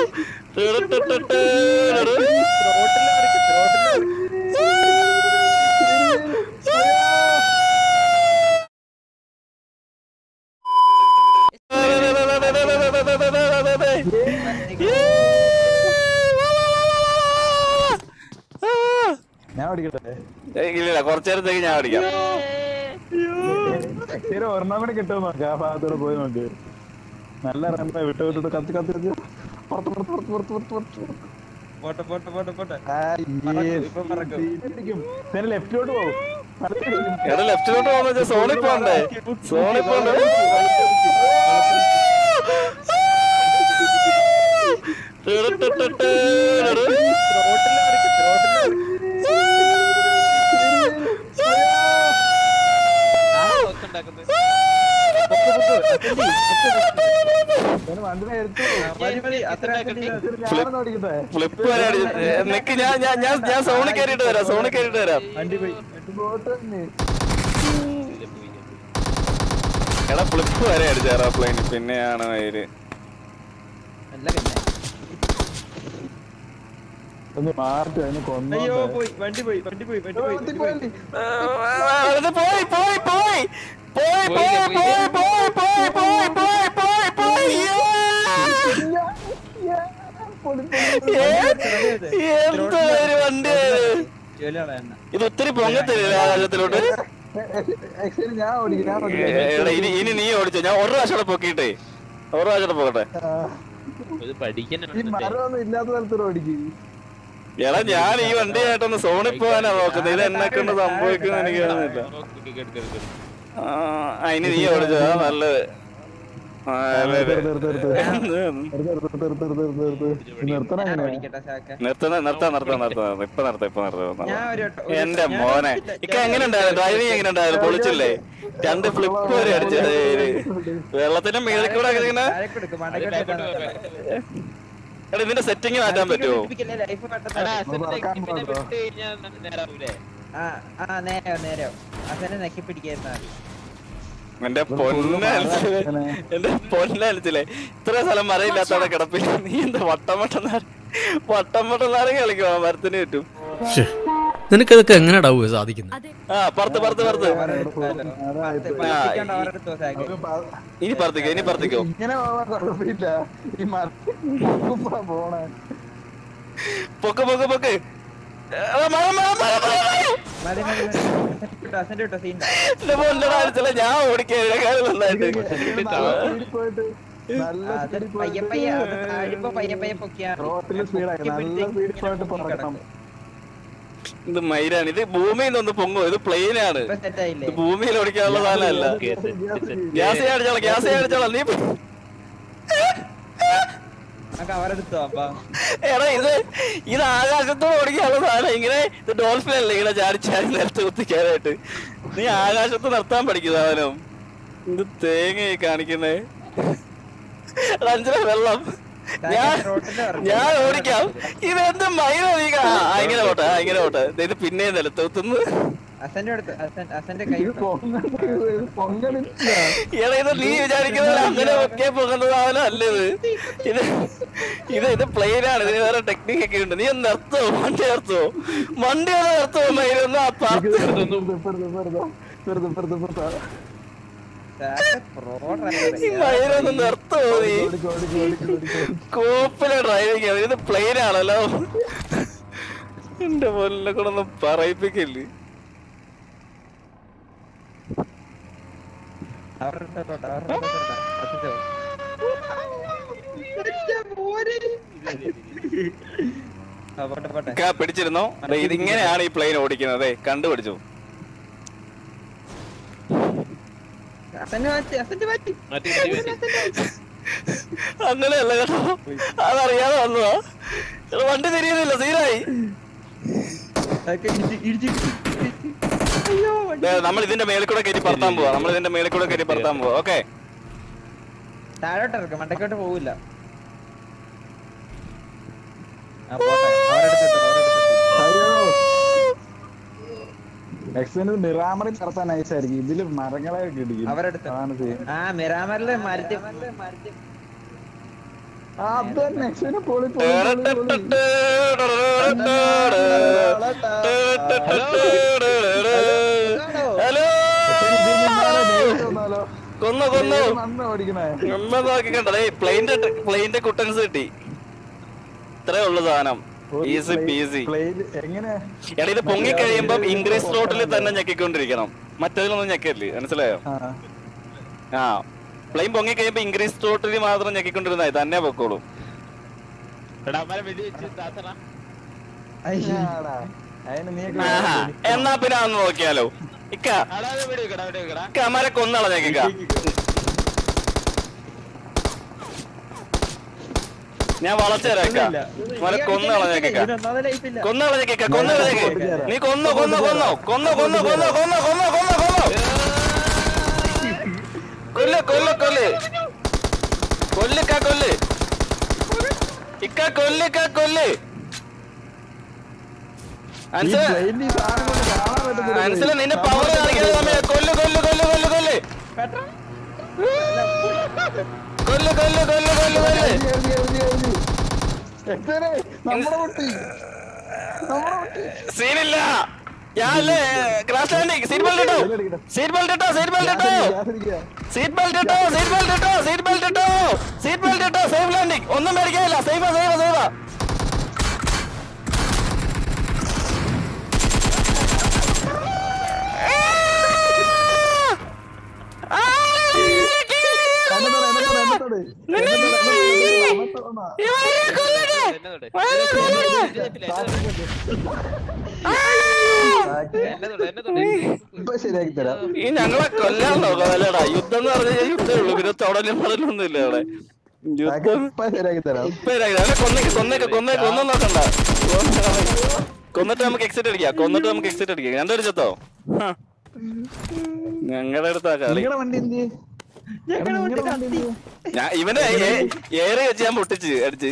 ഞാൻ ഓടിക്കട്ടെ ഇല്ല കുറച്ചേരത്തേക്ക് ഞാൻ ഓടിക്കാം ശരി ഒരെണ്ണം കൂടെ കിട്ടുമോ നോക്കാം ആ ഭാഗത്തൂടെ പോയി നോക്ക് നല്ല റണ്ണ വിട്ട് വിട്ടിട്ട് കത്തി കത്തി കത്തി പുറത്ത് പുറത്ത് പുറത്ത് പുറത്ത് പുറത്ത് പുറത്ത് പോട്ടെ പോട്ടെ പോട്ടെ പോട്ടെ ആ, പറക്കും, ഇപ്പൊ പറക്കും. ഇടിക്കും. നേരെ ലെഫ്റ്റിലോട്ട് പോകും വലത്തിടിക്കും. എടാ ലെഫ്റ്റിലോട്ട് പോകുന്ന വെച്ചാൽ സോണിൽ പോണ്ടേ സോണിൽ പോണ്ടേ ഞാൻ വണ്ടിനെ എടുത്തു മതി മതി അത്ര ശരി, ഞാനൊന്ന് ഓടിക്കട്ടെ ഫ്ലിപ്പ് വരെ അടിച്ചു നിക്ക് ഞാൻ ഞാൻ ഞാൻ ഞാൻ സോണിൽ കയറിയിട്ട് വരാം സോണിൽ കയറിയിട്ട് വരാം വണ്ടി പോയി ബോട്ട് തന്നെ എടാ ഫ്ലിപ്പ് വരെ അടിച്ചാറാ പ്ലെയിൻ പിന്നെയാണ് മയില് അല്ല പിന്നെ ഒന്ന് മാറിട്ട് അതിന് കൊന്നു അയ്യോ പോയി വണ്ടി പോയി വണ്ടി പോയി വണ്ടി പോയി വണ്ടി പോയി അത് പോയി പോയി പോയി പോയി പോയി പോയി പോയി പോയി പോയി പോയി പോയി പോയി എന്ത് ഒരു വണ്ടിയാണ് ജോലിയാണ് എണ്ണ ഇത് ഒത്തിരി പൊങ്ങത്തില്ല ആകാശത്തിലോട്ട് ശരി ഞാൻ ഓടിക്കും ഞാൻ ഏ, ഓടിക്കാം എടാ ഇനി ഇനി നീ ഓടിച്ചോ ഞാൻ ഒരു പ്രാവശ്യം കൂടെ പൊക്കിയിട്ടേ ഒരു പ്രാവശ്യം കൂടെ പോകട്ടെ ഇത് പഠിക്കാൻ ഈ മരമൊന്നും ഇല്ലാത്ത സ്ഥലത്തൂടെ ഓടിക്കും എടാ ഞാൻ ഈ വണ്ടിയായിട്ടൊന്ന് സോണിൽ പോകാനാ നോക്കുന്നത് ഇത് എന്നെ കൊണ്ട് സംഭവിക്കുന്ന എനിക്ക് തോന്നുന്നില്ല ആ ആ, ഇനി നീ ഓടിച്ചോ അതാ നല്ലത് ആ, അതെ, അതെ. നിർത്തണം ഞാൻ എങ്ങനെ ഓടിക്കട്ടെ ചാക്ക നിർത്തുന്ന നിർത്താം നിർത്താം നിർത്താം ഇപ്പൊ നിർത്താം ഇപ്പൊ നിർത്താം ഞാൻ ഒരു വട്ടം- ഒരു എന്റെ ഞാൻ മോനെ ഓടിച്ചില്ല. ഇക്ക എങ്ങനെ ഉണ്ടായിരുന്നു ഡ്രൈവിംഗ് എങ്ങനെ ഉണ്ടായിരുന്നു പൊളിച്ചില്ലേ രണ്ട് ഫ്ലിപ്പ് വരെ അടിച്ചു വെള്ളത്തിന്റെ മീതെ കൂടെ ഒക്കെ ഇങ്ങനെ താഴേക്ക് എടുക്ക്, മണ്ടയ്ക്ക് എടുക്ക്. എടാ ഇതിന്റെ സെറ്റിംഗ് മാറ്റാൻ പറ്റുമോ ഇടിപ്പിക്കല്ലേ, life പെട്ടെന്ന് ആ ആ നേരെയോ നേരെയോ അസനെ നെക്കി പിടിക്കായിരുന്നാ മതി എന്റെ പൊന്നലിച്ചില്ലേ എന്റെ പൊന്നലിച്ചില്ലേ ഇത്ര സ്ഥലം മരയില്ലാത്തവിടെ കിടപ്പില്ല നീ എന്താ വട്ടം വട്ടം നാര വട്ടം വട്ടം നാരങ്ങ കളിക്കുവാ മരത്തിന് ചുറ്റും നിനക്കതൊക്കെ എങ്ങനെയാ സാധിക്കുന്നത് ആ പുറത്ത് പുറത്ത് പുറത്ത് പഠിപ്പിക്കണ്ട അവരെടുത്തോ സാക്ക് ഇനി പറത്തിക്കോ ഇനി പറത്തിക്കോ ഇങ്ങനെ പോവാൻ കുഴപ്പമില്ല ഈ മരത്തിൽ പോണേ പൊക്ക് പൊക്ക് പൊക്ക് എടാ, മഴ, മഴ, മഴ, മഴ, മഴ. മതി മതി മതി വിട്ടോ അസന്റെ വിട്ടോ സീൻ എന്റെ പൊന്നടാ അടിച്ചല്ല ഞാൻ ഓടിക്കാൻ നന്നായിട്ട് സ്പീഡിൽ പോയിട്ട് നല്ല അത് സ്പീഡിൽ പയ്യെ പയ്യെ അത് താഴുമ്പോ പയ്യെ പയ്യെ പൊക്കിയാ മതി. റോട്ടിൽ സ്പീഡാക്കി നല്ല പൊക്കിയപ്പോഴത്തേക്ക് സ്പീഡിൽ പോയിട്ട് ഇങ്ങനെ പറക്കണം ഇത് മയിലാണ് ഇത് ഭൂമിയിൽ നിന്ന് പൊങ്ങോ ഇത് പ്ലെയിൻ ആണ് ഇപ്പൊ സെറ്റ് ആയില്ലേ ഇത് ഭൂമിയിൽ ഓടിക്കാനുള്ള സാധനമല്ല ഗ്യാസ് അടിച്ചോളാം ഗ്യാസ് അടിച്ചോളാം നീ നമുക്ക് അവരെടുത്തോ അപ്പൊ എടാ ഇത് ഇത് ആകാശത്തോട് ഓടിക്കാനുള്ള സാധനം ഇങ്ങനെ ഇത് ഡോൾഫിൻ അല്ലേ ഇങ്ങനെ ചാടി ചാടി നിലത്ത് കുത്തിക്കാനായിട്ട് നീ ആകാശത്ത് നിർത്താൻ പഠിക്കും സാധനം ഇത് തേങ്ങ കാണിക്കുന്നേ അഞ്ചര വെള്ളം ഞാൻ ഞാൻ ഓടിക്കാം ഇതെന്ത് മൈന നീ കാ- ആ, ഇങ്ങനെ പോട്ടെ ആ, ഇങ്ങനെ പോട്ടെ ദേ ഇത് പിന്നെയും നിലത്ത് കുത്തുന്നു അസന്റെ അടുത്ത് അസൻ അസന്റെ കൈ ഇത് വിട്ടോ. പൊങ്ങ- ഇത് പൊങ്ങലില്ല എടാ ഇത് നീ വിചാരിക്കുന്നത് അങ്ങനെ ഒക്കെ പോകുന്ന സാധനം അല്ല ഇത് ഇത് ഇത് ഇത് പ്ലെയിൻ ആണ് ഇതിന് വേറെ ടെക്നിക് ഒക്കെ ഉണ്ട് നീ ഒന്ന് നിർത്തോ വണ്ടി നിർത്തോ വണ്ടി ഒന്ന് നിർത്തോ മയിലൊന്ന് ആ പാർത്ത് വെറുതെ വെറുതെ വെറുതെ വെറുതെ വെറുതെ വെറുതെ സാക്ക് pro driver. ഈ മയിലൊന്ന് നിർത്തോ നീ ഓടിക്കോ ഓടിക്കോ ഓടിക്കോ ഓടിക്കോ കോപ്പിലെ ഡ്രൈവിംഗ് ഇത് പ്ലെയിൻ ആണല്ലോ എന്റെ പൊല്ലെ കൂടെ ഒന്ന് പറയിപ്പിക്കില്ലേ അവരുടെ അടുത്തോട്ട്, അവരുടെ അടുത്തോട്ട്. അസച്ചോ. ആ, പോട്ടെ, പോട്ടെ. ഇക്ക പിടിച്ചിരുന്നോ ദേ ഇതിങ്ങനെയാണ് ഈ പ്ലെയിൻ ഓടിക്കുന്നത് കണ്ടുപിടിച്ചു അസന്റെ മാറ്റി, അസന്റെ മാറ്റി. അങ്ങനെയല്ല കേട്ടോ അതറിയാതെ വന്നതാ എടാ, വണ്ടി തിരിയുന്നില്ല സീനായി അതൊക്കെ ഇടിച്ച്, ഇടിച്ച്, ഇടിച്ച്. അയ്യോ, വണ്ടി. ദേ, നമ്മൾ ഇതിന്റെ മേളിൽ കൂടെ കയറ്റി പറത്താൻ പോവാ നമ്മൾ ഇതിന്റെ മേളിൽ കൂടെ കയറ്റി പറത്താൻ പോവാ ഓക്കെ താഴോട്ട് ഇറക്കും മണ്ടക്കോട്ട് പോവില്ല ആ, പോട്ടെ. അവരെടുത്തോട്ട്, അവരെടുത്തോട്ട്. അയ്യോ എക്സിന് മിറാമറിൽ നടത്താൻ നൈസായിരിക്കും ഇതില് മരങ്ങളെ ഇടിക്കും അവരെടുത്ത്. അതാണ് scene. ആ മിറാമറില് മരത്തി ആ, അത് തന്നെ ശരി, പൊളി, പൊളി, പൊളി, പൊളി. ഹലോ ശരി, ഇത് നിങ്ങളെ നേരിട്ട് വന്നാലോ? കൊന്നു കൊന്നു ഇത് നന്നാ ഓടിക്കണേ. നമ്മ നോക്കി കണ്ടേ പ്ലെയിന്റെ പ്ലെയിന്റെ കുട്ടൻസ് കിട്ടി ഇത്രേ ഉള്ളു സാധനം ഒരു ഈസി plane- പീസി plane എങ്ങനെ എടാ ഇത് പൊങ്ങി കഴിയുമ്പോ ഇംഗ്ലീഷ് സ്ലോട്ടിൽ തന്നെ ഞെക്കിക്കൊണ്ടിരിക്കണം മറ്റേതിലൊന്നും ഞെക്കല്ലേ മനസ്സിലായോ ആ, ആ പ്ലെയിൻ പൊങ്ങി കഴിയുമ്പോ ഇംഗ്ലീഷ് സ്ലോട്ടിൽ മാത്രം ഞെക്കിക്കൊണ്ടിരുന്നായി തന്നെ പൊക്കോളൂ എടാ അമ്മരെ വെടി വെച്ച് താത്തറ ആടാ. അതിന് നീ ആഹാ എന്നാ പിന്നെ അതൊന്ന് നോക്കിയാലോ ഇക്ക അടാ അത് വെടി വെക്കടാ വെടി വെക്കടാ ഇക്ക അമാരെ കൊന്നള ഞെക്കിക്ക ഞാൻ വളച്ചേരാ ഇക്ക മരെ കൊന്നള ഞെക്കിക്ക കൊന്നള ഞെക്കിക്ക കൊന്നള ഞെക്കി നീ കൊന്നു കൊന്നു കൊന്നു കൊന്നു കൊന്നു കൊന്നു കൊന്നു കൊന്നു കൊന്നു കൊന്നു കൊല്ല് കൊല്ല് കൊല്ല് കൊല്ലിക്ക കൊല്ല് ഇക്ക കൊല്ലിക്ക കൊല്ല് ഈ അൻസ plane ഈ സാധനം കൊണ്ട് കാണാൻ പറ്റുന്നില്ല. അൻസല നിന്റെ പവർ കാണിക്കുന്നത് സമയം കൊല്ല് കൊല്ല് കൊല്ല് കൊല്ല് കൊല്ല് കൊല്ല് കൊല്ല് കൊല്ല് കൊല്ല് കൊല്ല് എഴുതി, എഴുതി, എഴുതി, എഴുതി. എത്രേ? നമ്മുടെ കുട്ടി നമ്മുടെ കുട്ടി സീനില്ല ഞാനല്ലേ ക്രാഷ് ലാൻഡിങ് സീറ്റ് ബെൽറ്റ് ഇട്ടോ സീറ്റ് ബെൽറ്റ് ഇട്ടോ സീറ്റ് ബെൽറ്റ് ഇട്ടോ ഗ്യാസിരിക്കുക. സീറ്റ് ബെൽറ്റ് ഇട്ടോ സീറ്റ് ബെൽറ്റ് ഇട്ടോ സീറ്റ് ബെൽറ്റ് ഇട്ടോ സീറ്റ് ബെൽറ്റ് ഇട്ടോ സേഫ് ലാൻഡിങ് ഒന്നും മേടിക്കാനില്ല സേഫാ സേഫാ സേഫാ എന്നത്തോട്, എന്നത്തോട്, എന്നത്തോട്. എന്നത്തോട്, എന്നത്തോട്, എന്നത്തോട്, എന്നെ തൊട് എന്നെ തൊട് ഇപ്പൊ ശരിയാക്കി തരാം ഈ ഞങ്ങളെ കൊല്ലാൻ നോക്കാതല്ലേടാ യുദ്ധം എന്ന് പറഞ്ഞു കഴിഞ്ഞാൽ യുദ്ധമേ ഉള്ളൂ പിന്നെ തൊടലും പടലൊന്നും ഇല്ല അവിടെ യുദ്ധം ഇപ്പൊ ശരിയാക്കി തരാം ഇപ്പൊ ഇതാ, അവനെ കൊന്നേക്ക് കൊന്നേക്ക് കൊന്നേക്ക് ഒന്നും നോക്കണ്ട കൊന്നിട്ട് നമുക്ക് എക്സിറ്റ് അടിക്കാം കൊന്നിട്ട് നമുക്ക് എക്സിറ്റ് അടിക്കാം രണ്ടുപേരും ചത്തോ ഞങ്ങളുടെ അടുത്താ കളി നിങ്ങളുടെ വണ്ടി എന്ത് ചെയ്യും? എടാ, നിങ്ങളുടെ വണ്ടി എന്ത് ചെയ്യും? ഞാൻ ഇവനെ ഏ- ഏറെ വെച്ച് ഞാൻ പൊട്ടിച്ച് അടിച്ച്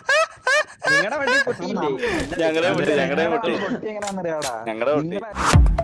നിങ്ങളുടെ വണ്ടി പൊട്ടിയില്ലേ ഞങ്ങളെ പൊട്ടി ഞങ്ങളെ പൊട്ടി പൊട്ടി എങ്ങനെയാണെന്നറിയാടാ ഞങ്ങടെ പൊട്ടി. നിങ്ങളുടെ